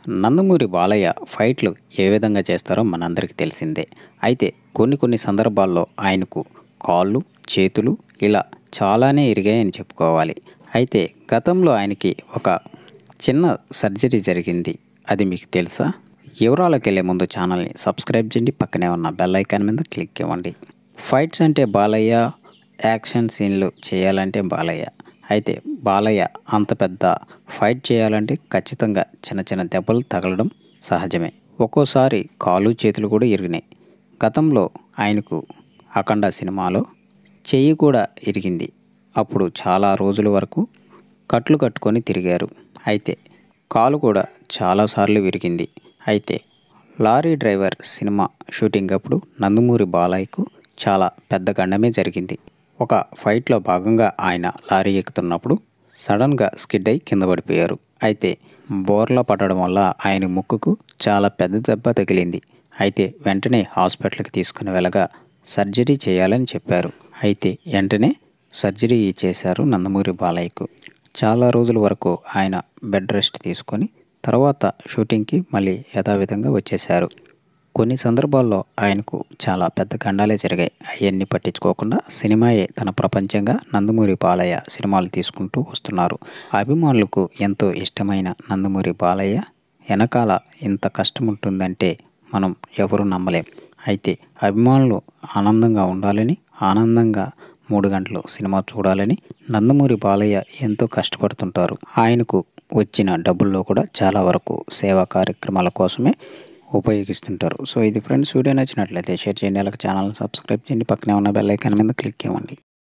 నందమూరి బాలయ్య ఫైట్లు ఏ విధంగా చేస్తారో మనందరికీ తెలిసిందే అయితే కొన్ని కొన్ని సందర్భాల్లో ఆయనకు కాళ్ళు చేతులు ఇలా చాలానే ఇరిగాయని చెప్పుకోవాలి అయితే గతంలో ఆయనకి ఒక చిన్న సర్జరీ జరిగింది అది మీకు తెలుసా వివరాలకు వెళ్ళే ముందు ఛానల్ని సబ్స్క్రైబ్ చేయండి పక్కనే ఉన్న బెల్ ఐకాన్ మీద క్లిక్ ఇవ్వండి ఫైట్స్ అంటే బాలయ్య యాక్షన్ సీన్లు చేయాలంటే బాలయ్య అయితే బాలయ్య అంత పెద్ద ఫైట్ చేయాలంటే ఖచ్చితంగా చిన్న చిన్న దెబ్బలు తగలడం సహజమే ఒక్కోసారి కాలు చేతులు కూడా ఇరిగినాయి గతంలో ఆయనకు అఖండ సినిమాలో చెయ్యి కూడా ఇరిగింది అప్పుడు చాలా రోజుల వరకు కట్లు కట్టుకొని తిరిగారు అయితే కాలు కూడా చాలాసార్లు విరిగింది అయితే లారీ డ్రైవర్ సినిమా షూటింగ్ అప్పుడు నందమూరి బాలయ్యకు చాలా పెద్ద గండమే జరిగింది ఒక ఫైట్లో భాగంగా ఆయన లారీ ఎక్కుతున్నప్పుడు సడన్గా స్కిడ్ అయి కింద పడిపోయారు అయితే బోర్లా పడడం వల్ల ఆయన ముక్కుకు చాలా పెద్ద దెబ్బ తగిలింది అయితే వెంటనే హాస్పిటల్కి తీసుకుని వెళ్ళగా సర్జరీ చేయాలని చెప్పారు అయితే వెంటనే సర్జరీ చేశారు నందమూరి బాలయ్యకు చాలా రోజుల వరకు ఆయన బెడ్ రెస్ట్ తీసుకొని తర్వాత షూటింగ్కి మళ్ళీ యథావిధంగా వచ్చేశారు కొన్ని సందర్భాల్లో ఆయనకు చాలా పెద్ద గండాలే జరిగాయి అవన్నీ పట్టించుకోకుండా సినిమాయే తన ప్రపంచంగా నందమూరి బాలయ్య సినిమాలు తీసుకుంటూ వస్తున్నారు అభిమానులకు ఎంతో ఇష్టమైన నందమూరి బాలయ్య వెనకాల ఇంత కష్టం ఉంటుందంటే మనం ఎవరు నమ్మలేం అయితే అభిమానులు ఆనందంగా ఉండాలని ఆనందంగా మూడు గంటలు సినిమా చూడాలని నందమూరి బాలయ్య ఎంతో కష్టపడుతుంటారు ఆయనకు వచ్చిన డబ్బుల్లో కూడా చాలా వరకు సేవా కార్యక్రమాల కోసమే ఉపయోగిస్తుంటారు సో ఇది ఫ్రెండ్స్ వీడియో నచ్చినట్లయితే షేర్ చేయండి అలాగే ఛానల్ సబ్స్క్రైబ్ చేయండి పక్కనే ఉన్న బెల్ ఐకాన్ మీద క్లిక్ ఇవ్వండి